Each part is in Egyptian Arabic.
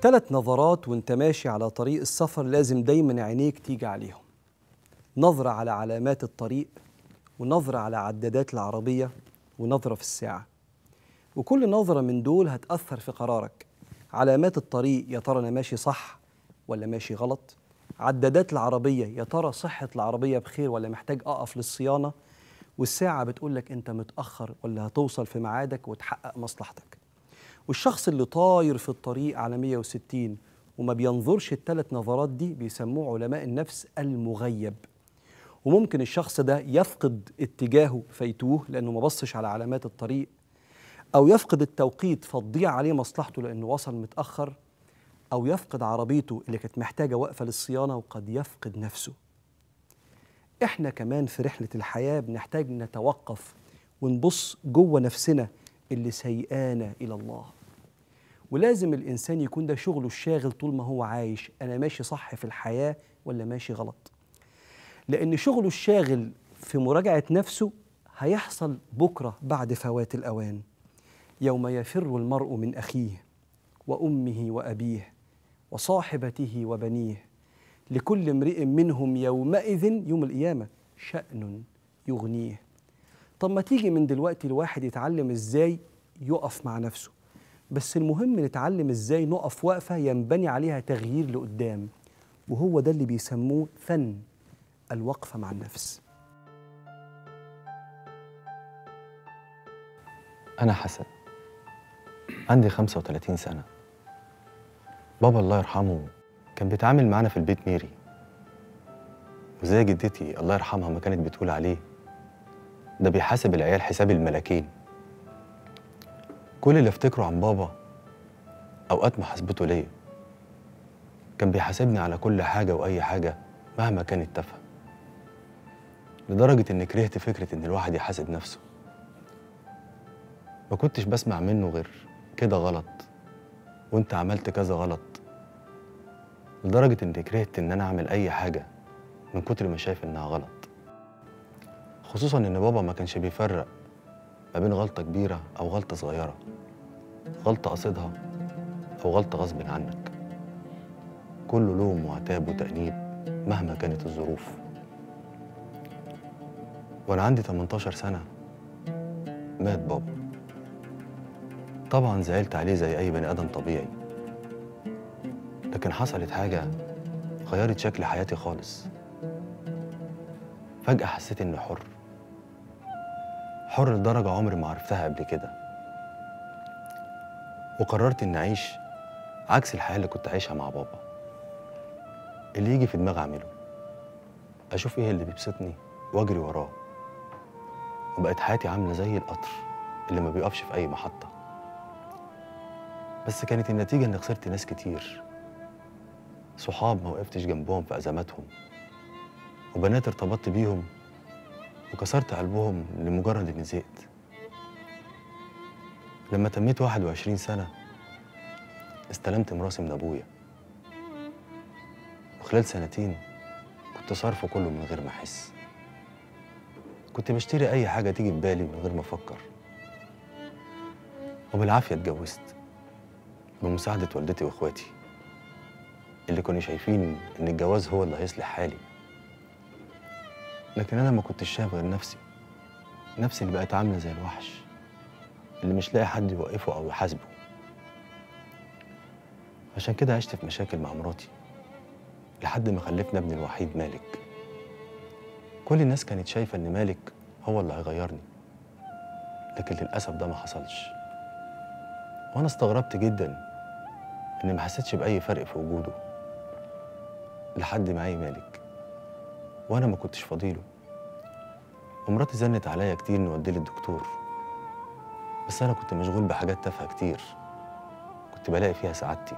ثلاث نظرات وانت ماشي على طريق السفر لازم دايما عينيك تيجي عليهم نظرة على علامات الطريق ونظرة على عدادات العربية ونظرة في الساعة وكل نظرة من دول هتأثر في قرارك علامات الطريق يا ترى أنا ماشي صح ولا ماشي غلط عدادات العربية يا ترى صحة العربية بخير ولا محتاج أقف للصيانة والساعة بتقول لك أنت متأخر ولا هتوصل في ميعادك وتحقق مصلحتك والشخص اللي طاير في الطريق على 160 وما بينظرش الثلاث نظرات دي بيسموه علماء النفس المغيب وممكن الشخص ده يفقد اتجاهه فيتوه لأنه ما بصش على علامات الطريق أو يفقد التوقيت فتضيع عليه مصلحته لأنه وصل متأخر أو يفقد عربيته اللي كانت محتاجة وقفة للصيانة وقد يفقد نفسه إحنا كمان في رحلة الحياة بنحتاج نتوقف ونبص جوه نفسنا اللي سيئانا إلى الله ولازم الإنسان يكون ده شغله الشاغل طول ما هو عايش أنا ماشي صح في الحياة ولا ماشي غلط لأن شغله الشاغل في مراجعة نفسه هيحصل بكرة بعد فوات الأوان يوم يفر المرء من أخيه وأمه وأبيه وصاحبته وبنيه لكل امرئ منهم يومئذ يوم القيامة شأن يغنيه طب ما تيجي من دلوقتي الواحد يتعلم ازاي يقف مع نفسه بس المهم نتعلم ازاي نقف وقفة ينبني عليها تغيير لقدام وهو ده اللي بيسموه فن الوقفة مع النفس أنا حسن عندي 35 سنة بابا الله يرحمه كان بيتعامل معانا في البيت ميري وزي جدتي الله يرحمها ما كانت بتقول عليه ده بيحاسب العيال حساب الملاكين كل اللي افتكره عن بابا أوقات محاسبته ليا كان بيحاسبني على كل حاجة وأي حاجة مهما كانت تافهة لدرجة إني كرهت فكرة إن الواحد يحاسب نفسه ما كنتش بسمع منه غير كده غلط وانت عملت كذا غلط لدرجة اني كرهت ان انا اعمل اي حاجة من كتر ما شايف انها غلط خصوصا ان بابا ما كانش بيفرق ما بين غلطة كبيرة او غلطة صغيرة غلطة قصدها او غلطة غصب عنك كله لوم وعتاب وتأنيب مهما كانت الظروف وانا عندي 18 سنة مات بابا طبعا زعلت عليه زي اي بني ادم طبيعي لكن حصلت حاجه غيرت شكل حياتي خالص فجاه حسيت اني حر حر لدرجه عمري ما عرفتها قبل كده وقررت اني اعيش عكس الحياه اللي كنت عايشها مع بابا اللي يجي في دماغي اعمله اشوف ايه اللي بيبسطني واجري وراه وبقت حياتي عامله زي القطر اللي ما بيقفش في اي محطه بس كانت النتيجة إني خسرت ناس كتير صحاب ما وقفتش جنبهم في أزماتهم وبنات ارتبطت بيهم وكسرت قلبهم لمجرد إني زهقت لما تميت 21 سنة استلمت مراسي من أبويا وخلال سنتين كنت صارفه كله من غير ما أحس كنت بشتري أي حاجة تيجي في بالي من غير ما أفكر وبالعافية اتجوزت بمساعدة والدتي واخواتي اللي كانوا شايفين ان الجواز هو اللي هيصلح حالي لكن انا ما كنتش شايف غير نفسي نفسي اللي بقت عامله زي الوحش اللي مش لاقي حد يوقفه او يحاسبه عشان كده عشت في مشاكل مع مراتي لحد ما خلفنا ابني الوحيد مالك كل الناس كانت شايفه ان مالك هو اللي هيغيرني لكن للاسف ده ما حصلش وانا استغربت جدا اني ما حسيتش باي فرق في وجوده لحد ما عي مالك وانا ما كنتش فاضيله ومراتي زنت عليا كتير نوديه للدكتور بس انا كنت مشغول بحاجات تافهه كتير كنت بلاقي فيها سعادتي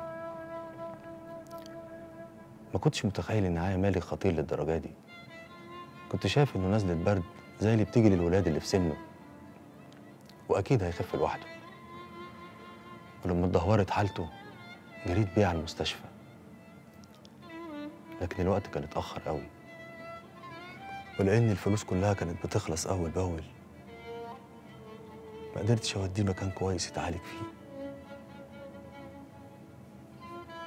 ما كنتش متخيل ان عيا مالك خطير للدرجه دي كنت شايف انه نزله برد زي اللي بتيجي للولاد اللي في سنه واكيد هيخف لوحده ولما اتدهورت حالته جريت بيه على المستشفى لكن الوقت كان اتأخر قوي ولأن الفلوس كلها كانت بتخلص أول بأول ما قدرتش أوديه مكان كويس يتعالج فيه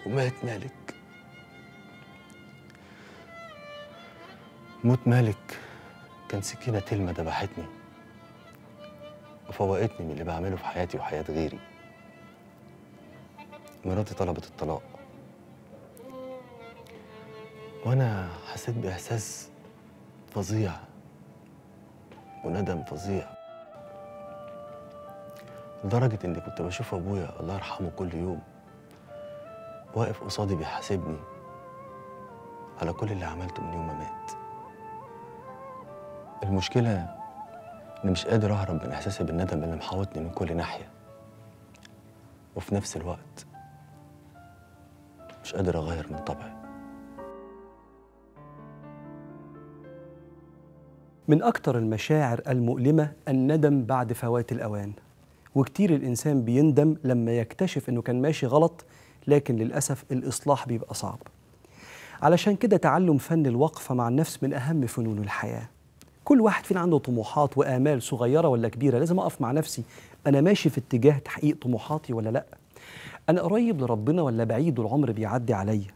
ومات مالك موت مالك كان سكينة تلمة دبحتني وفوقتني من اللي بعمله في حياتي وحياة غيري مراتي طلبت الطلاق وأنا حسيت بإحساس فظيع وندم فظيع لدرجة إني كنت بشوف أبويا الله يرحمه كل يوم واقف قصادي بيحاسبني على كل اللي عملته من يوم ما مات المشكلة إني مش قادر أهرب من إحساسي بالندم اللي محاوطني من كل ناحية وفي نفس الوقت مش قادر أغير من طبعي من أكتر المشاعر المؤلمة الندم بعد فوات الأوان وكتير الإنسان بيندم لما يكتشف إنه كان ماشي غلط لكن للأسف الإصلاح بيبقى صعب علشان كده تعلم فن الوقفة مع النفس من أهم فنون الحياة كل واحد فينا عنده طموحات وآمال صغيرة ولا كبيرة لازم أقف مع نفسي أنا ماشي في اتجاه تحقيق طموحاتي ولا لأ أنا قريب لربنا ولا بعيد والعمر بيعدي عليا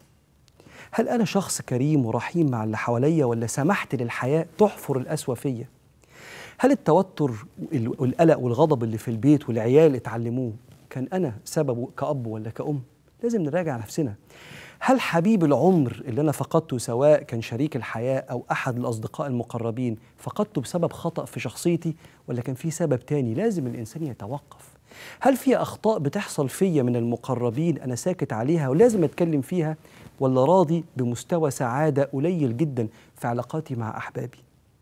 هل أنا شخص كريم ورحيم مع اللي حواليا ولا سمحت للحياة تحفر القسوة فيا هل التوتر والقلق والغضب اللي في البيت والعيال اتعلموه كان أنا سببه كأب ولا كأم لازم نراجع نفسنا هل حبيب العمر اللي أنا فقدته سواء كان شريك الحياة أو أحد الأصدقاء المقربين فقدته بسبب خطأ في شخصيتي ولا كان في سبب تاني لازم الإنسان يتوقف هل في أخطاء بتحصل فيا من المقربين أنا ساكت عليها ولازم أتكلم فيها ولا راضي بمستوى سعادة قليل جدا في علاقاتي مع أحبابي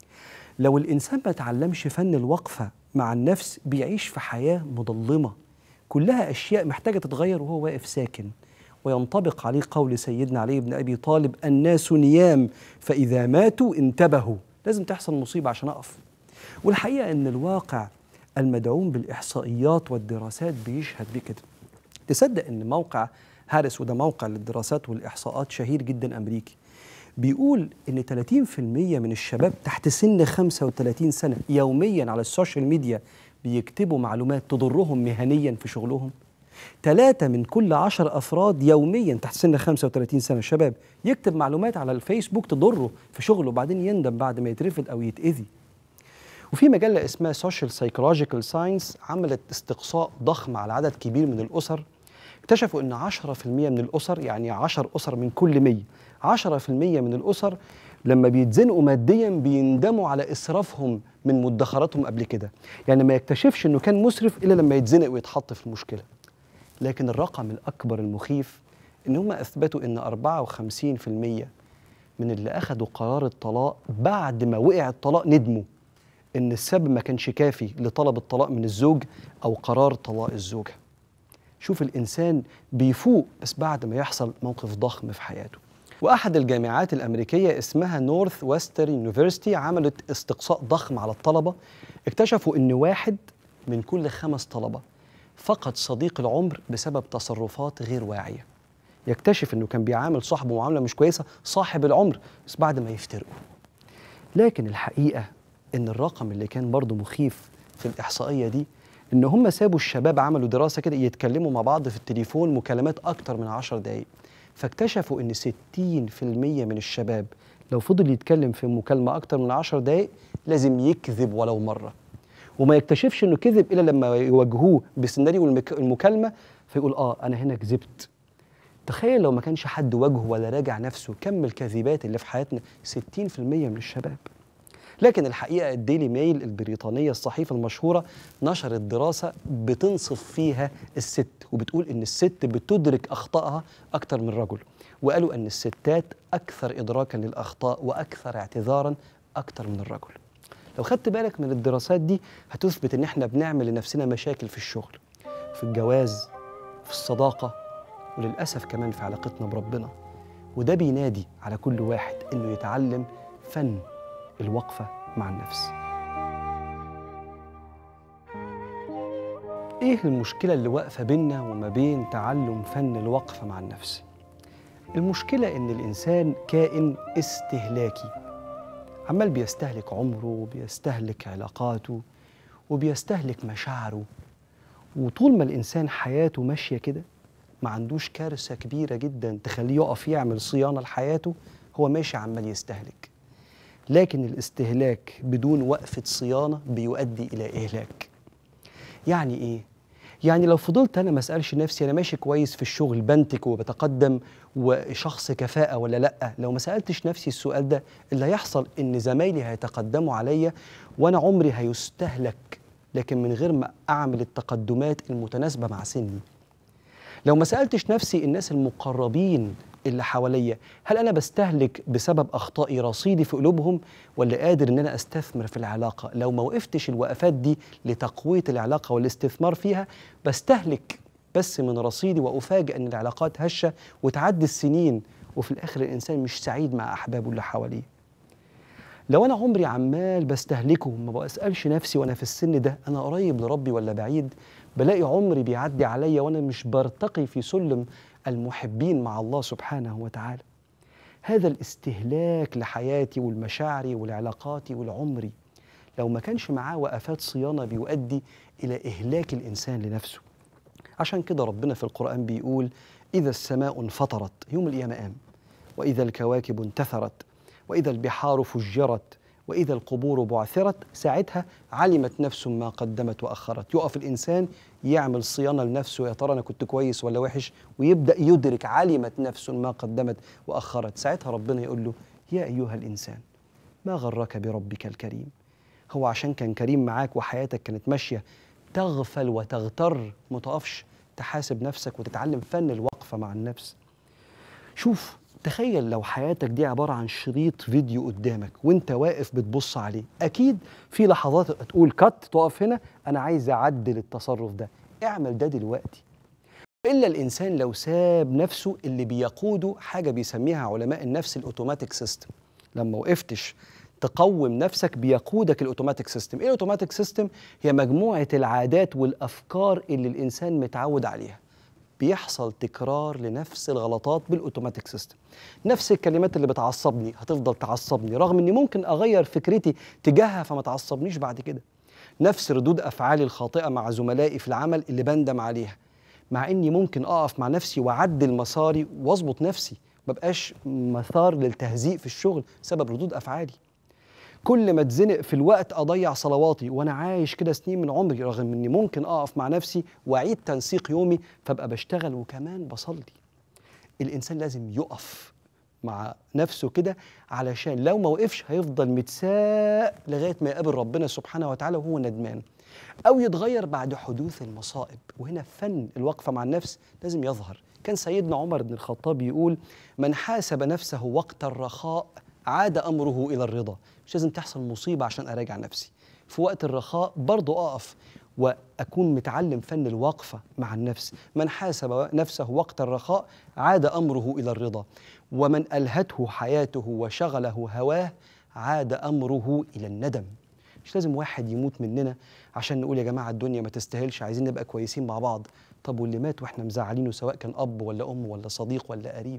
لو الإنسان ما تعلمش فن الوقفة مع النفس بيعيش في حياة مظلمة كلها أشياء محتاجة تتغير وهو واقف ساكن وينطبق عليه قول سيدنا علي بن أبي طالب الناس نيام فإذا ماتوا انتبهوا لازم تحصل مصيبة عشان أقف والحقيقة أن الواقع المدعوم بالإحصائيات والدراسات بيشهد بكده تصدق أن موقع هارس وده موقع للدراسات والإحصاءات شهير جدا أمريكي بيقول ان 30% من الشباب تحت سن 35 سنه يوميا على السوشيال ميديا بيكتبوا معلومات تضرهم مهنيا في شغلهم ثلاثة من كل عشر أفراد يوميا تحت سن 35 سنة شباب يكتب معلومات على الفيسبوك تضره في شغله وبعدين يندم بعد ما يترفض أو يتأذي وفي مجلة اسمها سوشيال سايكولوجيكال ساينس عملت استقصاء ضخم على عدد كبير من الأسر اكتشفوا ان 10% من الاسر يعني 10 اسر من كل 100 10% من الاسر لما بيتزنقوا ماديا بيندموا على اسرافهم من مدخراتهم قبل كده يعني ما يكتشفش انه كان مسرف الا لما يتزنق ويتحط في المشكله لكن الرقم الاكبر المخيف ان هم اثبتوا ان 54% من اللي اخذوا قرار الطلاق بعد ما وقع الطلاق ندموا ان السبب ما كانش كافي لطلب الطلاق من الزوج او قرار طلاق الزوجه شوف الإنسان بيفوق بس بعد ما يحصل موقف ضخم في حياته وأحد الجامعات الأمريكية اسمها نورث ويسترن يونيفرسيتي عملت استقصاء ضخم على الطلبة اكتشفوا إن واحد من كل خمس طلبة فقد صديق العمر بسبب تصرفات غير واعية يكتشف إنه كان بيعامل صاحبه معاملة مش كويسة صاحب العمر بس بعد ما يفترقوا لكن الحقيقة إن الرقم اللي كان برضه مخيف في الإحصائية دي ان هم سابوا الشباب عملوا دراسه كده يتكلموا مع بعض في التليفون مكالمات اكتر من 10 دقائق فاكتشفوا ان 60% من الشباب لو فضل يتكلم في مكالمه اكتر من 10 دقائق لازم يكذب ولو مره وما يكتشفش انه كذب الا لما يواجهوه بسيناريو المك- المكالمه فيقول اه انا هنا كذبت تخيل لو ما كانش حد واجهه ولا راجع نفسه كم الكذبات اللي في حياتنا 60% من الشباب لكن الحقيقه الديلي ميل البريطانيه الصحيفه المشهوره نشرت دراسه بتنصف فيها الست وبتقول ان الست بتدرك اخطائها اكتر من الرجل وقالوا ان الستات اكثر ادراكا للاخطاء واكثر اعتذارا اكتر من الرجل لو خدت بالك من الدراسات دي هتثبت ان احنا بنعمل لنفسنا مشاكل في الشغل في الجواز في الصداقه وللاسف كمان في علاقتنا بربنا وده بينادي على كل واحد انه يتعلم فن الوقفه مع النفس ايه المشكله اللي واقفه بيننا وما بين تعلم فن الوقفه مع النفس المشكله ان الانسان كائن استهلاكي عمال بيستهلك عمره وبيستهلك علاقاته وبيستهلك مشاعره وطول ما الانسان حياته ماشيه كده ما عندوش كارثة كبيرة جدا تخليه يقف يعمل صيانة لحياته هو ماشي عمال يستهلك لكن الاستهلاك بدون وقفة صيانة بيؤدي إلى إهلاك يعني إيه؟ يعني لو فضلت أنا ما أسألش نفسي أنا ماشي كويس في الشغل بنتج وبتقدم وشخص كفاءة ولا لأ لو ما سألتش نفسي السؤال ده اللي هيحصل إن زمايلي هيتقدموا عليا وأنا عمري هيستهلك لكن من غير ما أعمل التقدمات المتناسبة مع سني لو ما سألتش نفسي الناس المقربين اللي حواليا هل أنا بستهلك بسبب أخطائي رصيدي في قلوبهم ولا قادر إن أنا أستثمر في العلاقة لو ما وقفتش الوقفات دي لتقوية العلاقة والاستثمار فيها بستهلك بس من رصيدي وأفاجئ إن العلاقات هشة وتعدي السنين وفي الآخر الإنسان مش سعيد مع أحبابه اللي حواليه لو انا عمري عمال بستهلكه ما بسالش نفسي وانا في السن ده انا قريب لربي ولا بعيد بلاقي عمري بيعدي عليا وانا مش برتقي في سلم المحبين مع الله سبحانه وتعالى هذا الاستهلاك لحياتي والمشاعري والعلاقاتي والعمري لو ما كانش معاه وقفات صيانه بيؤدي الى اهلاك الانسان لنفسه عشان كده ربنا في القران بيقول اذا السماء انفطرت يوم القيامه قام واذا الكواكب انتثرت واذا البحار فجرت واذا القبور بعثرت ساعتها علمت نفس ما قدمت واخرت يقف الانسان يعمل صيانه لنفسه يا ترى انا كنت كويس ولا وحش ويبدا يدرك علمت نفس ما قدمت واخرت ساعتها ربنا يقول له يا ايها الانسان ما غرك بربك الكريم هو عشان كان كريم معاك وحياتك كانت ماشيه تغفل وتغتر ما تقفش تحاسب نفسك وتتعلم فن الوقفه مع النفس شوف تخيل لو حياتك دي عبارة عن شريط فيديو قدامك وانت واقف بتبص عليه أكيد في لحظات تقول كت تقف هنا أنا عايز أعدل التصرف ده اعمل ده دلوقتي إلا الإنسان لو ساب نفسه اللي بيقوده حاجة بيسميها علماء النفس الأوتوماتيك سيستم لما وقفتش تقوم نفسك بيقودك الاوتوماتيك سيستم ايه الاوتوماتيك سيستم هي مجموعه العادات والافكار اللي الانسان متعود عليها بيحصل تكرار لنفس الغلطات بالاوتوماتيك سيستم نفس الكلمات اللي بتعصبني هتفضل تعصبني رغم اني ممكن اغير فكرتي تجاهها فما تعصبنيش بعد كده نفس ردود افعالي الخاطئه مع زملائي في العمل اللي بندم عليها مع اني ممكن اقف مع نفسي واعدل مساري واظبط نفسي مبقاش مثار للتهزيء في الشغل بسبب ردود افعالي كل ما اتزنق في الوقت اضيع صلواتي وانا عايش كده سنين من عمري رغم اني ممكن اقف مع نفسي واعيد تنسيق يومي فابقى بشتغل وكمان بصلي الانسان لازم يقف مع نفسه كده علشان لو ما وقفش هيفضل متساء لغايه ما يقابل ربنا سبحانه وتعالى وهو ندمان او يتغير بعد حدوث المصائب وهنا فن الوقفه مع النفس لازم يظهر كان سيدنا عمر بن الخطاب يقول من حاسب نفسه وقت الرخاء عاد امره الى الرضا مش لازم تحصل مصيبه عشان اراجع نفسي في وقت الرخاء برضه اقف واكون متعلم فن الوقفه مع النفس من حاسب نفسه وقت الرخاء عاد امره الى الرضا ومن الهته حياته وشغله هواه عاد امره الى الندم مش لازم واحد يموت مننا عشان نقول يا جماعه الدنيا ما تستاهلش عايزين نبقى كويسين مع بعض طب واللي مات واحنا مزعلينه سواء كان اب ولا ام ولا صديق ولا قريب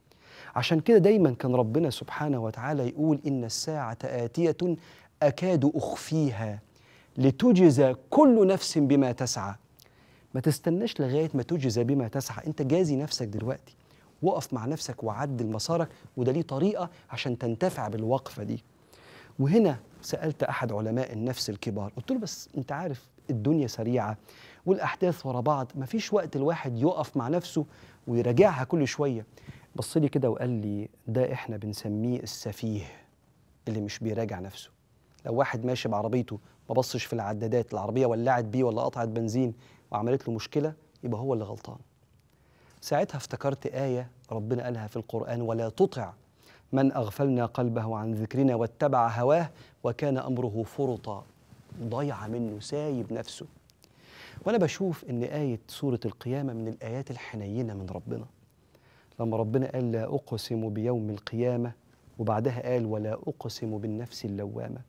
عشان كده دايما كان ربنا سبحانه وتعالى يقول إن الساعة آتية أكاد أخفيها لتجزى كل نفس بما تسعى ما تستناش لغاية ما تجزى بما تسعى أنت جازي نفسك دلوقتي وقف مع نفسك وعدل مسارك وده ليه طريقة عشان تنتفع بالوقفة دي وهنا سألت أحد علماء النفس الكبار قلت له بس أنت عارف الدنيا سريعة والأحداث ورا بعض مفيش وقت الواحد يقف مع نفسه ويراجعها كل شوية بص لي كده وقال لي ده احنا بنسميه السفيه اللي مش بيراجع نفسه لو واحد ماشي بعربيته ما بصش في العدادات العربيه ولعت بيه ولا قطعت بنزين وعملت له مشكله يبقى هو اللي غلطان ساعتها افتكرت ايه ربنا قالها في القران ولا تطع من اغفلنا قلبه عن ذكرنا واتبع هواه وكان امره فرطا ضيع منه سايب نفسه وانا بشوف ان ايه سوره القيامه من الايات الحنينه من ربنا لما ربنا قال لا أقسم بيوم القيامة وبعدها قال ولا أقسم بالنفس اللوامة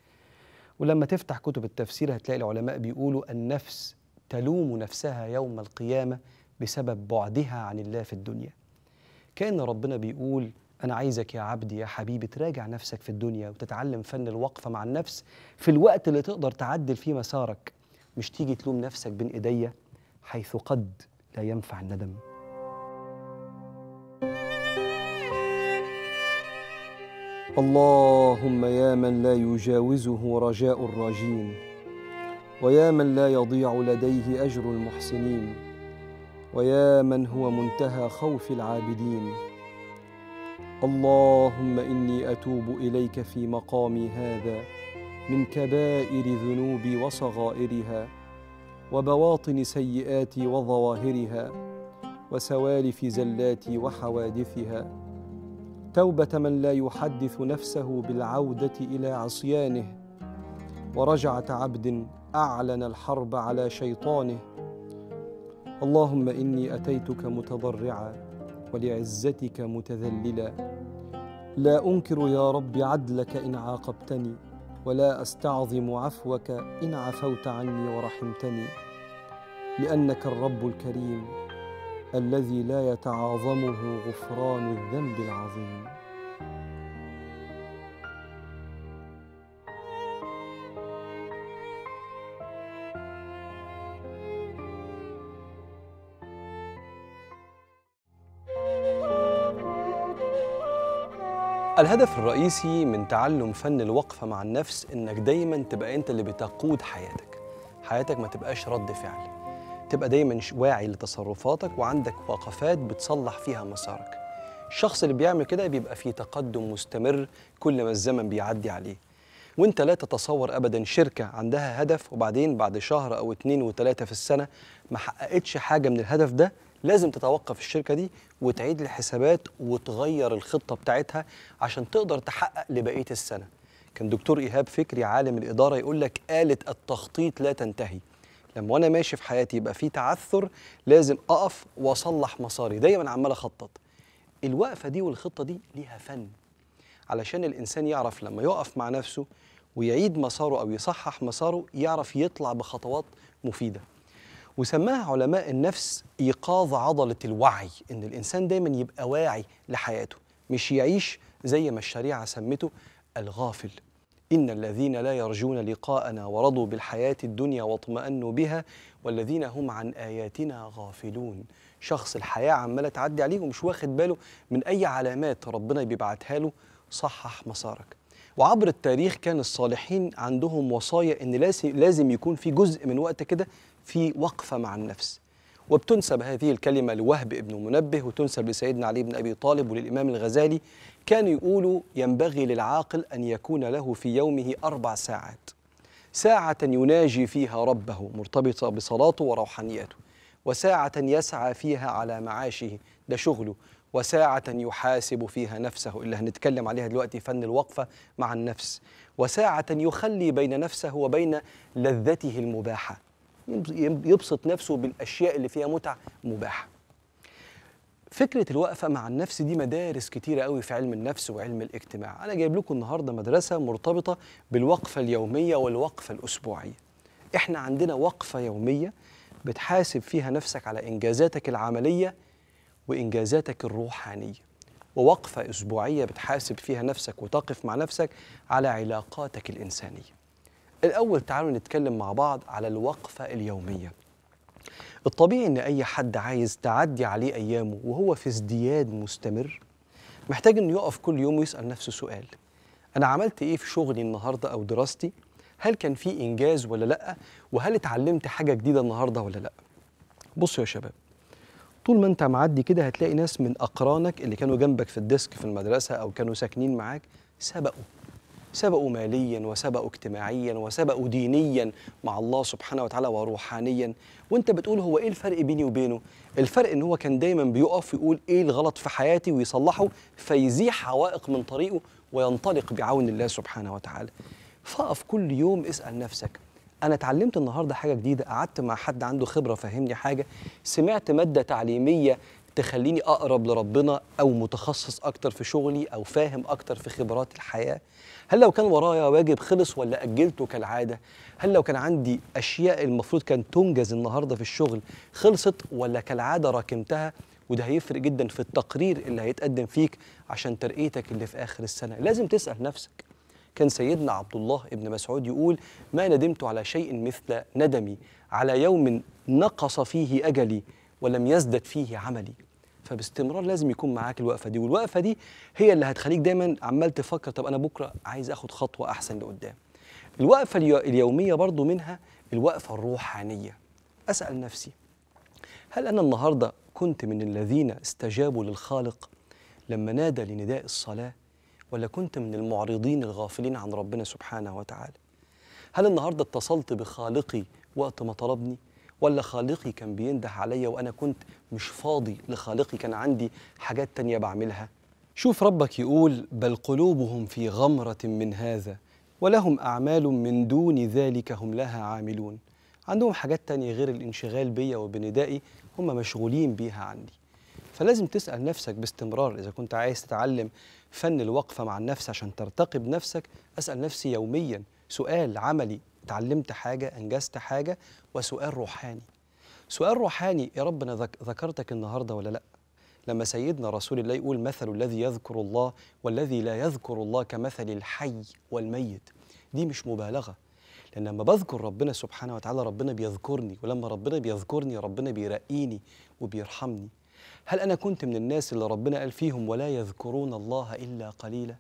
ولما تفتح كتب التفسير هتلاقي العلماء بيقولوا النفس تلوم نفسها يوم القيامة بسبب بعدها عن الله في الدنيا كأن ربنا بيقول أنا عايزك يا عبدي يا حبيبي تراجع نفسك في الدنيا وتتعلم فن الوقفة مع النفس في الوقت اللي تقدر تعدل فيه مسارك مش تيجي تلوم نفسك بين إيديا حيث قد لا ينفع الندم اللهم يا من لا يجاوزه رجاء الراجين ويا من لا يضيع لديه اجر المحسنين ويا من هو منتهى خوف العابدين اللهم اني اتوب اليك في مقامي هذا من كبائر ذنوبي وصغائرها وبواطن سيئاتي وظواهرها وسوالف زلاتي وحوادثها توبه من لا يحدث نفسه بالعوده الى عصيانه ورجعه عبد اعلن الحرب على شيطانه اللهم اني اتيتك متضرعا ولعزتك متذللا لا انكر يا رب عدلك ان عاقبتني ولا استعظم عفوك ان عفوت عني ورحمتني لانك الرب الكريم الذي لا يتعاظمه غفران الذنب العظيم الهدف الرئيسي من تعلم فن الوقفة مع النفس إنك دايما تبقى أنت اللي بتقود حياتك حياتك ما تبقاش رد فعل تبقى دايما ش- واعي لتصرفاتك وعندك وقفات بتصلح فيها مسارك الشخص اللي بيعمل كده بيبقى في تقدم مستمر كل ما الزمن بيعدي عليه وانت لا تتصور ابدا شركه عندها هدف وبعدين بعد شهر او اتنين وتلاته في السنه ما حققتش حاجه من الهدف ده لازم تتوقف الشركه دي وتعيد الحسابات وتغير الخطه بتاعتها عشان تقدر تحقق لبقيه السنه كان دكتور ايهاب فكري عالم الاداره يقول لك آلة التخطيط لا تنتهي لما وانا ماشي في حياتي يبقى في تعثر لازم اقف واصلح مساري دايما عمال اخطط الوقفه دي والخطه دي ليها فن علشان الانسان يعرف لما يقف مع نفسه ويعيد مساره او يصحح مساره يعرف يطلع بخطوات مفيده وسماها علماء النفس ايقاظ عضله الوعي ان الانسان دايما يبقى واعي لحياته مش يعيش زي ما الشريعه سمته الغافل ان الذين لا يرجون لقاءنا ورضوا بالحياه الدنيا واطمأنوا بها والذين هم عن اياتنا غافلون شخص الحياه عماله تعدي عليه ومش واخد باله من اي علامات ربنا بيبعتها له صحح مسارك وعبر التاريخ كان الصالحين عندهم وصايا ان لازم لازم يكون في جزء من وقت كده في وقفه مع النفس وبتنسب هذه الكلمه لوهب ابن منبه وتنسب لسيدنا علي بن ابي طالب وللامام الغزالي كانوا يقولوا ينبغي للعاقل ان يكون له في يومه اربع ساعات ساعه يناجي فيها ربه مرتبطه بصلاته وروحانيته وساعه يسعى فيها على معاشه ده شغله وساعة يحاسب فيها نفسه اللي هنتكلم عليها دلوقتي فن الوقفة مع النفس وساعة يخلي بين نفسه وبين لذته المباحة يبسط نفسه بالأشياء اللي فيها متع مباحة فكرة الوقفة مع النفس دي مدارس كتيرة قوي في علم النفس وعلم الاجتماع أنا جايب لكم النهاردة مدرسة مرتبطة بالوقفة اليومية والوقفة الأسبوعية إحنا عندنا وقفة يومية بتحاسب فيها نفسك على إنجازاتك العملية وإنجازاتك الروحانية ووقفة أسبوعية بتحاسب فيها نفسك وتقف مع نفسك على علاقاتك الإنسانية الأول تعالوا نتكلم مع بعض على الوقفة اليومية الطبيعي إن أي حد عايز تعدي عليه أيامه وهو في ازدياد مستمر محتاج إنه يقف كل يوم ويسأل نفسه سؤال أنا عملت إيه في شغلي النهاردة أو دراستي؟ هل كان في إنجاز ولا لأ؟ وهل اتعلمت حاجة جديدة النهاردة ولا لأ؟ بصوا يا شباب طول ما انت معدي كده هتلاقي ناس من اقرانك اللي كانوا جنبك في الديسك في المدرسه او كانوا ساكنين معاك سبقوا سبقوا ماليا وسبقوا اجتماعيا وسبقوا دينيا مع الله سبحانه وتعالى وروحانيا وانت بتقول هو ايه الفرق بيني وبينه الفرق ان هو كان دايما بيقف يقول ايه الغلط في حياتي ويصلحه فيزيح عوائق من طريقه وينطلق بعون الله سبحانه وتعالى فاقف كل يوم اسال نفسك انا اتعلمت النهارده حاجه جديده قعدت مع حد عنده خبره فهمني حاجه سمعت ماده تعليميه تخليني اقرب لربنا او متخصص اكتر في شغلي او فاهم اكتر في خبرات الحياه هل لو كان ورايا واجب خلص ولا اجلته كالعاده هل لو كان عندي اشياء المفروض كان تنجز النهارده في الشغل خلصت ولا كالعاده راكمتها وده هيفرق جدا في التقرير اللي هيتقدم فيك عشان ترقيتك اللي في اخر السنه لازم تسال نفسك كان سيدنا عبد الله بن مسعود يقول ما ندمت على شيء مثل ندمي على يوم نقص فيه اجلي ولم يزدد فيه عملي فباستمرار لازم يكون معاك الوقفه دي والوقفه دي هي اللي هتخليك دايما عمال تفكر طب انا بكره عايز اخد خطوه احسن لقدام الوقفه اليو- اليوميه برضو منها الوقفه الروحانيه اسال نفسي هل انا النهارده كنت من الذين استجابوا للخالق لما نادى لنداء الصلاه ولا كنت من المعرضين الغافلين عن ربنا سبحانه وتعالى هل النهارده اتصلت بخالقي وقت ما طلبني ولا خالقي كان بينده عليا وانا كنت مش فاضي لخالقي كان عندي حاجات تانية بعملها شوف ربك يقول بل قلوبهم في غمرة من هذا ولهم أعمال من دون ذلك هم لها عاملون عندهم حاجات تانية غير الانشغال بيا وبندائي هم مشغولين بيها عني فلازم تسأل نفسك باستمرار إذا كنت عايز تتعلم فن الوقفة مع النفس عشان ترتقي بنفسك أسأل نفسي يوميا سؤال عملي اتعلمت حاجة أنجزت حاجة وسؤال روحاني سؤال روحاني يا رب أنا ذك- ذكرتك النهاردة ولا لأ لما سيدنا رسول الله يقول مثل الذي يذكر الله والذي لا يذكر الله كمثل الحي والميت دي مش مبالغة لأن لما بذكر ربنا سبحانه وتعالى ربنا بيذكرني ولما ربنا بيذكرني ربنا بيرقيني وبيرحمني هل أنا كنت من الناس اللي ربنا قال فيهم ولا يذكرون الله إلا قليلا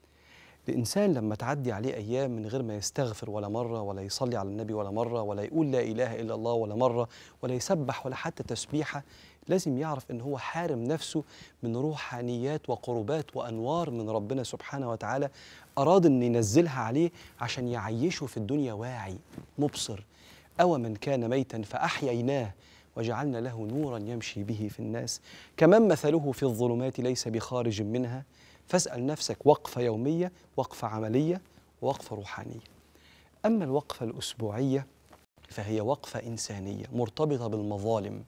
الإنسان لما تعدي عليه أيام من غير ما يستغفر ولا مرة ولا يصلي على النبي ولا مرة ولا يقول لا إله إلا الله ولا مرة ولا يسبح ولا حتى تسبيحة لازم يعرف إن هو حارم نفسه من روحانيات وقربات وأنوار من ربنا سبحانه وتعالى أراد أن ينزلها عليه عشان يعيشه في الدنيا واعي مبصر أو من كان ميتا فأحييناه وجعلنا له نورا يمشي به في الناس كمن مثله في الظلمات ليس بخارج منها فاسأل نفسك وقفة يومية وقفة عملية ووقفة روحانية أما الوقفة الأسبوعية فهي وقفة إنسانية مرتبطة بالمظالم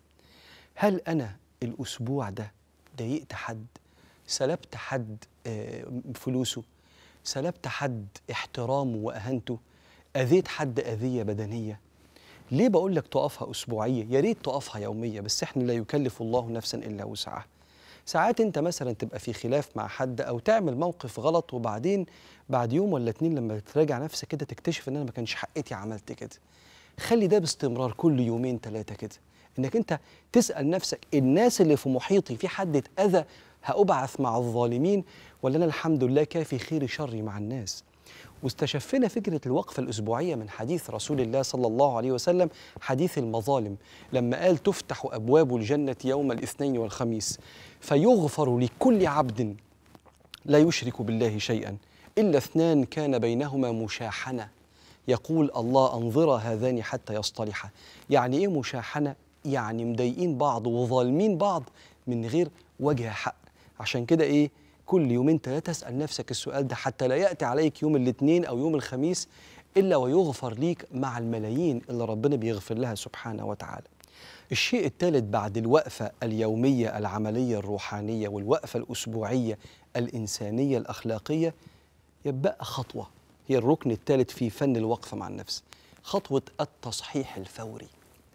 هل أنا الأسبوع ده ضايقت حد سلبت حد آه، فلوسه سلبت حد احترامه وأهانته أذيت حد أذية بدنية ليه بقول لك تقفها أسبوعية يا ريت تقفها يومية بس إحنا لا يكلف الله نفسا إلا وسعها ساعات انت مثلا تبقى في خلاف مع حد او تعمل موقف غلط وبعدين بعد يوم ولا اتنين لما تراجع نفسك كده تكتشف ان انا ما كانش حقتي عملت كده خلي ده باستمرار كل يومين ثلاثه كده انك انت تسال نفسك الناس اللي في محيطي في حد اتاذى هابعث مع الظالمين ولا انا الحمد لله كافي خير شري مع الناس واستشفنا فكرة الوقفة الأسبوعية من حديث رسول الله صلى الله عليه وسلم حديث المظالم لما قال تفتح أبواب الجنة يوم الاثنين والخميس فيغفر لكل عبد لا يشرك بالله شيئا إلا اثنان كان بينهما مشاحنة يقول الله أنظر هذان حتى يصطلحا يعني إيه مشاحنة؟ يعني مضايقين بعض وظالمين بعض من غير وجه حق عشان كده إيه كل يومين ثلاثة اسأل نفسك السؤال ده حتى لا يأتي عليك يوم الاثنين أو يوم الخميس إلا ويغفر ليك مع الملايين اللي ربنا بيغفر لها سبحانه وتعالى الشيء الثالث بعد الوقفة اليومية العملية الروحانية والوقفة الأسبوعية الإنسانية الأخلاقية يبقى خطوة هي الركن الثالث في فن الوقفة مع النفس خطوة التصحيح الفوري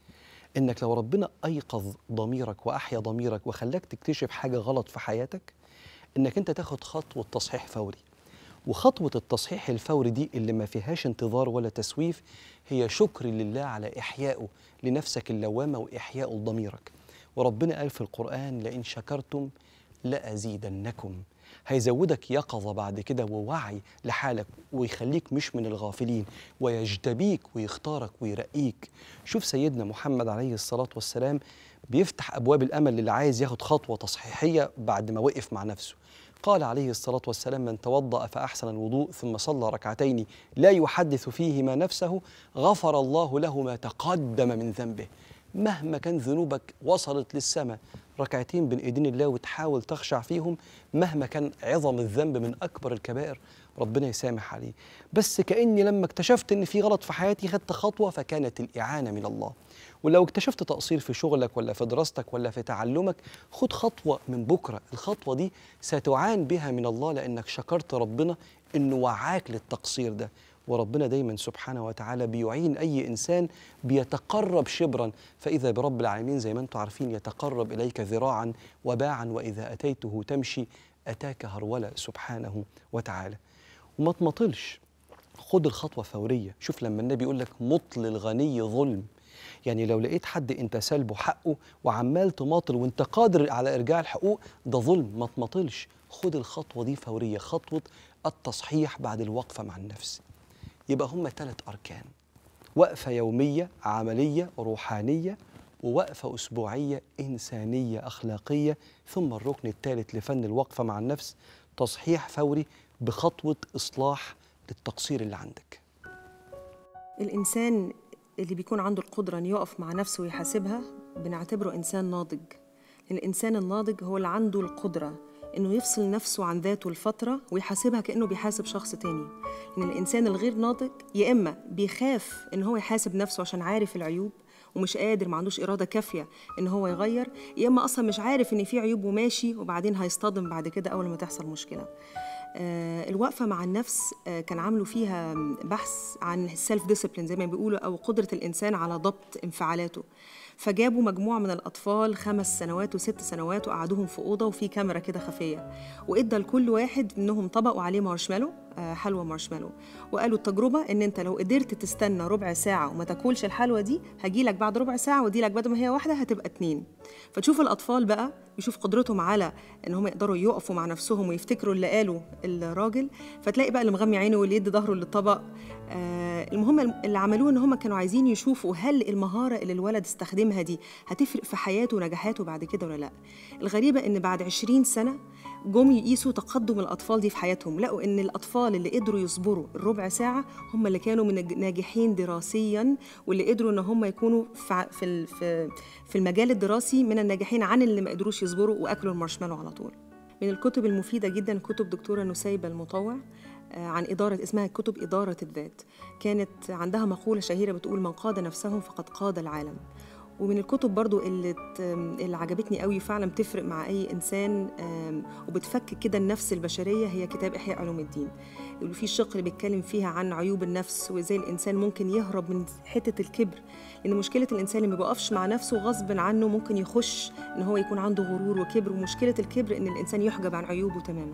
إنك لو ربنا أيقظ ضميرك وأحيا ضميرك وخلاك تكتشف حاجة غلط في حياتك إنك أنت تاخد خطوة تصحيح فوري وخطوة التصحيح الفوري دي اللي ما فيهاش انتظار ولا تسويف هي شكر لله على إحيائه لنفسك اللوامة وإحياء ضميرك وربنا قال في القرآن لئن شكرتم لأزيدنكم هيزودك يقظة بعد كده ووعي لحالك ويخليك مش من الغافلين ويجتبيك ويختارك ويرقيك شوف سيدنا محمد عليه الصلاة والسلام بيفتح أبواب الأمل للي عايز ياخد خطوة تصحيحية بعد ما وقف مع نفسه قال عليه الصلاة والسلام من توضأ فأحسن الوضوء ثم صلى ركعتين لا يحدث فيهما نفسه غفر الله له ما تقدم من ذنبه مهما كان ذنوبك وصلت للسماء ركعتين بين ايدين الله وتحاول تخشع فيهم مهما كان عظم الذنب من اكبر الكبائر ربنا يسامح عليه بس كاني لما اكتشفت ان في غلط في حياتي خدت خطوه فكانت الاعانه من الله ولو اكتشفت تقصير في شغلك ولا في دراستك ولا في تعلمك خد خطوه من بكره الخطوه دي ستعان بها من الله لانك شكرت ربنا انه وعاك للتقصير ده وربنا دايما سبحانه وتعالى بيعين اي انسان بيتقرب شبرا فاذا برب العالمين زي ما انتم عارفين يتقرب اليك ذراعا وباعا واذا اتيته تمشي اتاك هرولا سبحانه وتعالى وما تمطلش خد الخطوه فوريه شوف لما النبي يقول لك مطل الغني ظلم يعني لو لقيت حد انت سالبه حقه وعمال تماطل وانت قادر على ارجاع الحقوق ده ظلم ما تماطلش خد الخطوه دي فوريه خطوه التصحيح بعد الوقفه مع النفس يبقى هم ثلاث اركان وقفه يوميه عمليه روحانيه ووقفه اسبوعيه انسانيه اخلاقيه ثم الركن الثالث لفن الوقفه مع النفس تصحيح فوري بخطوه اصلاح للتقصير اللي عندك الإنسان اللي بيكون عنده القدرة إنه يقف مع نفسه ويحاسبها بنعتبره إنسان ناضج لأن الإنسان الناضج هو اللي عنده القدرة إنه يفصل نفسه عن ذاته لفترة ويحاسبها كأنه بيحاسب شخص تاني لأن الإنسان الغير ناضج يا إما بيخاف إن هو يحاسب نفسه عشان عارف العيوب ومش قادر ما عندوش إرادة كافية إن هو يغير يا إما أصلا مش عارف إن في عيوب وماشي وبعدين هيصطدم بعد كده أول ما تحصل مشكلة آه، الوقفة مع النفس آه، كان عاملوا فيها بحث عن السيلف ديسيبلين زي ما بيقولوا أو قدرة الإنسان على ضبط انفعالاته فجابوا مجموعة من الأطفال خمس سنوات وست سنوات وقعدوهم في أوضة وفي كاميرا كده خفية وإدى لكل واحد إنهم طبقوا عليه مارشميلو آه، حلوى مارشميلو وقالوا التجربة إن أنت لو قدرت تستنى ربع ساعة وما تاكلش الحلوى دي هجيلك بعد ربع ساعة وديلك بدل ما هي واحدة هتبقى اتنين فتشوف الأطفال بقى يشوف قدرتهم على ان هم يقدروا يقفوا مع نفسهم ويفتكروا اللي قاله الراجل فتلاقي بقى اللي مغمي عينه واللي يدي ظهره للطبق آه المهم اللي عملوه ان هم كانوا عايزين يشوفوا هل المهاره اللي الولد استخدمها دي هتفرق في حياته ونجاحاته بعد كده ولا لا الغريبه ان بعد 20 سنه جم يقيسوا تقدم الاطفال دي في حياتهم لقوا ان الاطفال اللي قدروا يصبروا الربع ساعه هم اللي كانوا من الناجحين دراسيا واللي قدروا ان هم يكونوا في في ال- في في المجال الدراسي من الناجحين عن اللي ما قدروش يصبروا واكلوا المارشميلو على طول من الكتب المفيده جدا كتب دكتوره نسيبه المطوع آه، عن إدارة اسمها كتب إدارة الذات كانت عندها مقولة شهيرة بتقول من قاد نفسه فقد قاد العالم ومن الكتب برضو اللي, ت- اللي عجبتني قوي فعلا بتفرق مع أي إنسان آم، وبتفك كده النفس البشرية هي كتاب إحياء علوم الدين اللي فيه الشق اللي بيتكلم فيها عن عيوب النفس وإزاي الإنسان ممكن يهرب من حتة الكبر لأن مشكلة الإنسان اللي ما بيقفش مع نفسه غصب عنه ممكن يخش إن هو يكون عنده غرور وكبر ومشكلة الكبر إن الإنسان يحجب عن عيوبه تماماً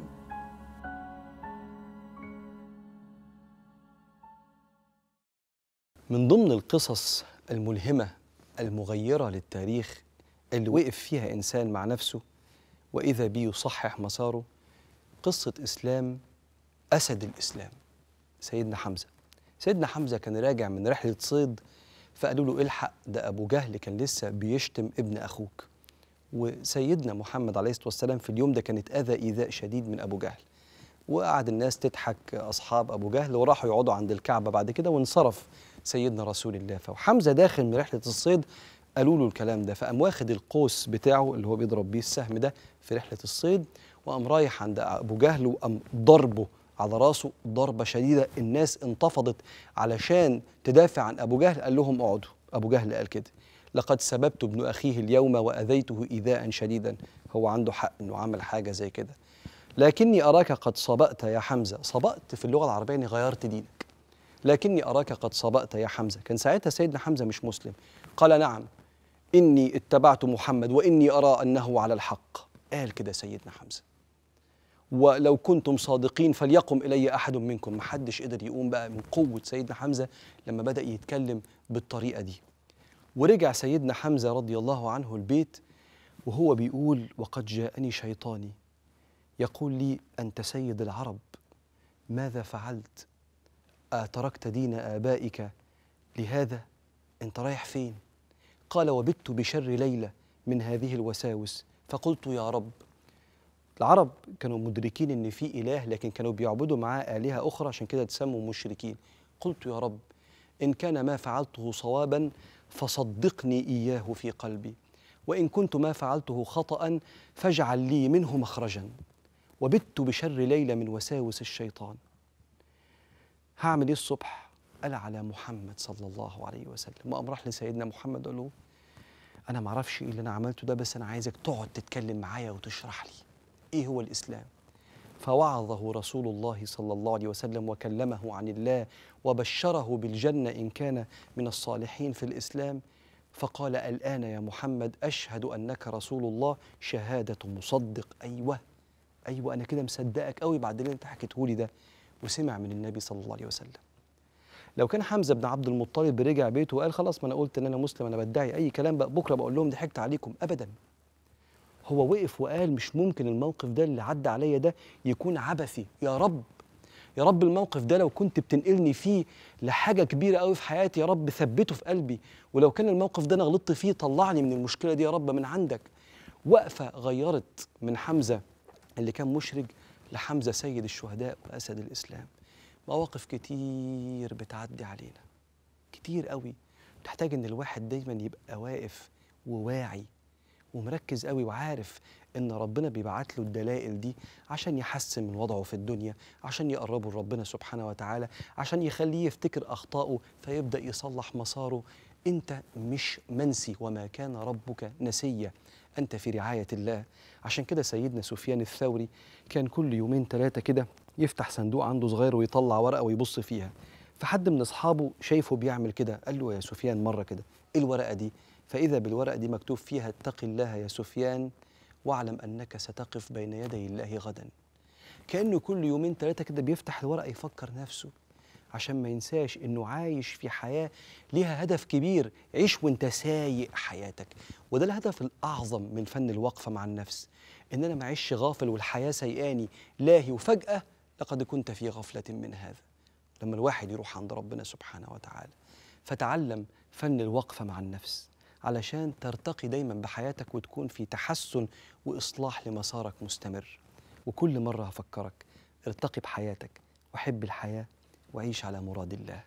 من ضمن القصص الملهمة المغيرة للتاريخ اللي وقف فيها إنسان مع نفسه وإذا بيه يصحح مساره قصة إسلام أسد الإسلام سيدنا حمزة سيدنا حمزة كان راجع من رحلة صيد فقالوا له الحق ده أبو جهل كان لسه بيشتم ابن أخوك وسيدنا محمد عليه الصلاة والسلام في اليوم ده كانت أذى إيذاء شديد من أبو جهل وقعد الناس تضحك أصحاب أبو جهل وراحوا يقعدوا عند الكعبة بعد كده وانصرف سيدنا رسول الله فحمزة داخل من رحلة الصيد قالوا له الكلام ده فقام واخد القوس بتاعه اللي هو بيضرب بيه السهم ده في رحلة الصيد وقام رايح عند أبو جهل وقام ضربه على راسه ضربة شديدة الناس انتفضت علشان تدافع عن أبو جهل قال لهم اقعدوا أبو جهل قال كده لقد سببت ابن أخيه اليوم وأذيته إيذاء شديدا هو عنده حق إنه عمل حاجة زي كده لكني أراك قد صبأت يا حمزة صبأت في اللغة العربية يعني غيرت دينك لكني أراك قد صبأت يا حمزة كان ساعتها سيدنا حمزة مش مسلم قال نعم إني اتبعت محمد وإني أرى أنه على الحق قال كده سيدنا حمزة ولو كنتم صادقين فليقم إلي أحد منكم محدش قدر يقوم بقى من قوة سيدنا حمزة لما بدأ يتكلم بالطريقة دي ورجع سيدنا حمزة رضي الله عنه البيت وهو بيقول وقد جاءني شيطاني يقول لي أنت سيد العرب ماذا فعلت أتركت دين آبائك لهذا أنت رايح فين قال وبت بشر ليلة من هذه الوساوس فقلت يا رب العرب كانوا مدركين ان في اله لكن كانوا بيعبدوا معاه الهه اخرى عشان كده تسموا مشركين قلت يا رب ان كان ما فعلته صوابا فصدقني اياه في قلبي وان كنت ما فعلته خطا فاجعل لي منه مخرجا وبت بشر ليله من وساوس الشيطان هعمل ايه الصبح قال على محمد صلى الله عليه وسلم وقام راح لسيدنا محمد قال له انا ما اعرفش ايه اللي انا عملته ده بس انا عايزك تقعد تتكلم معايا وتشرح لي ايه هو الاسلام فوعظه رسول الله صلى الله عليه وسلم وكلمه عن الله وبشره بالجنه ان كان من الصالحين في الاسلام فقال الان يا محمد اشهد انك رسول الله شهاده مصدق ايوه ايوه انا كده مصدقك قوي بعد اللي انت حكيته لي ده وسمع من النبي صلى الله عليه وسلم لو كان حمزه بن عبد المطلب رجع بيته وقال خلاص ما انا قلت ان انا مسلم انا بدعي اي كلام بقى بكره بقول لهم ضحكت عليكم ابدا هو وقف وقال مش ممكن الموقف ده اللي عدى عليا ده يكون عبثي يا رب يا رب الموقف ده لو كنت بتنقلني فيه لحاجه كبيره قوي في حياتي يا رب ثبته في قلبي ولو كان الموقف ده انا غلطت فيه طلعني من المشكله دي يا رب من عندك وقفه غيرت من حمزه اللي كان مشرك لحمزه سيد الشهداء واسد الاسلام مواقف كتير بتعدي علينا كتير قوي تحتاج ان الواحد دايما يبقى واقف وواعي ومركز قوي وعارف ان ربنا بيبعت له الدلائل دي عشان يحسن من وضعه في الدنيا عشان يقربه لربنا سبحانه وتعالى عشان يخليه يفتكر اخطائه فيبدا يصلح مساره انت مش منسي وما كان ربك نسيا انت في رعايه الله عشان كده سيدنا سفيان الثوري كان كل يومين ثلاثه كده يفتح صندوق عنده صغير ويطلع ورقه ويبص فيها فحد من اصحابه شايفه بيعمل كده قال له يا سفيان مره كده ايه الورقه دي فاذا بالورقه دي مكتوب فيها اتق الله يا سفيان واعلم انك ستقف بين يدي الله غدا كانه كل يومين ثلاثه كده بيفتح الورقه يفكر نفسه عشان ما ينساش انه عايش في حياه ليها هدف كبير عيش وانت سايق حياتك وده الهدف الاعظم من فن الوقفه مع النفس ان انا ما اعيش غافل والحياه سيئاني لاهي وفجاه لقد كنت في غفله من هذا لما الواحد يروح عند ربنا سبحانه وتعالى فتعلم فن الوقفه مع النفس علشان ترتقي دايما بحياتك وتكون في تحسن واصلاح لمسارك مستمر وكل مره هفكرك ارتقي بحياتك وحب الحياه وعيش على مراد الله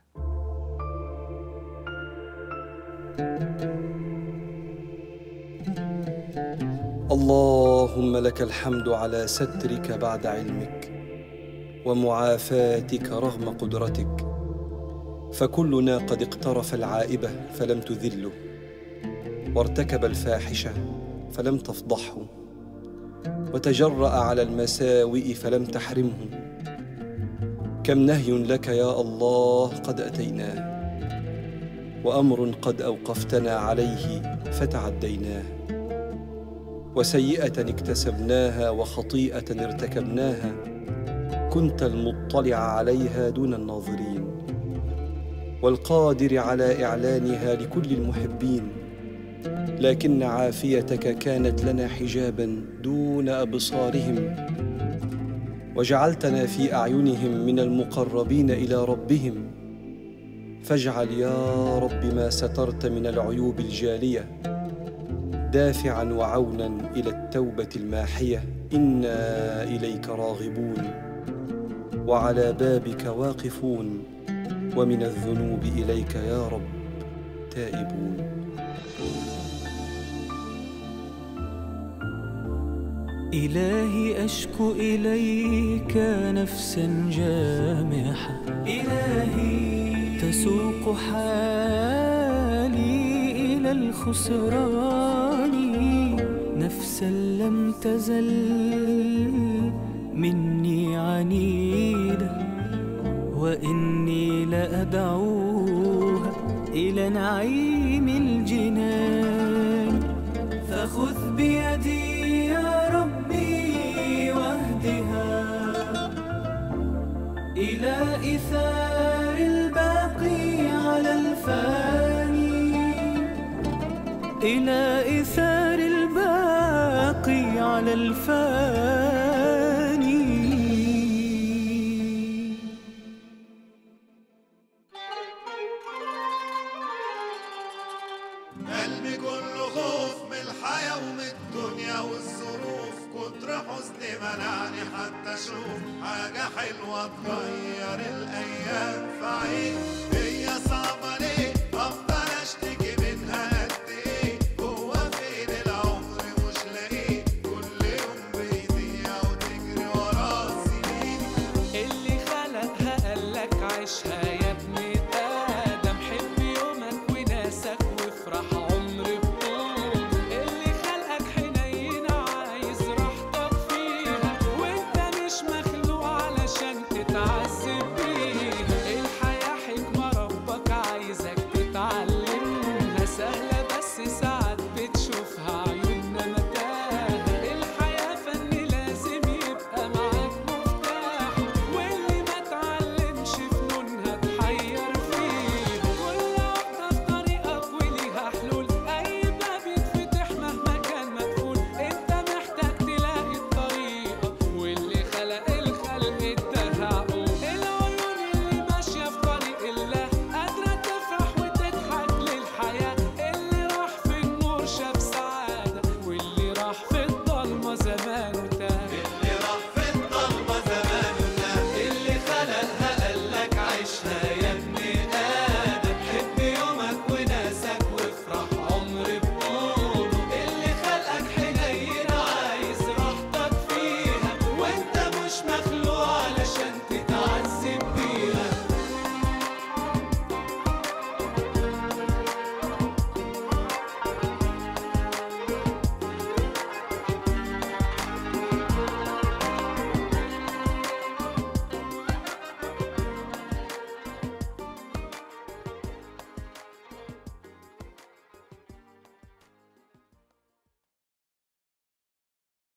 اللهم لك الحمد على سترك بعد علمك ومعافاتك رغم قدرتك فكلنا قد اقترف العائبه فلم تذله وارتكب الفاحشه فلم تفضحه وتجرا على المساوئ فلم تحرمه كم نهي لك يا الله قد اتيناه وامر قد اوقفتنا عليه فتعديناه وسيئه اكتسبناها وخطيئه ارتكبناها كنت المطلع عليها دون الناظرين والقادر على اعلانها لكل المحبين لكن عافيتك كانت لنا حجابا دون ابصارهم وجعلتنا في اعينهم من المقربين الى ربهم فاجعل يا رب ما سترت من العيوب الجاليه دافعا وعونا الى التوبه الماحيه انا اليك راغبون وعلى بابك واقفون ومن الذنوب اليك يا رب تائبون إلهي أشكو إليك نفسا جامحة إلهي تسوق حالي إلى الخسران نفسا لم تزل مني عنيدة وإني لأدعوها إلى نعيم الجنان فخذ بيدي يا ربي واهدها إلى إثار الباقي على الفاني إلى إثار الباقي على الفاني قلبي كله خوف من الحياة ومن الدنيا والظروف كتر حزني منعني حتى اشوف حاجة حلوة تغير الايام فعيش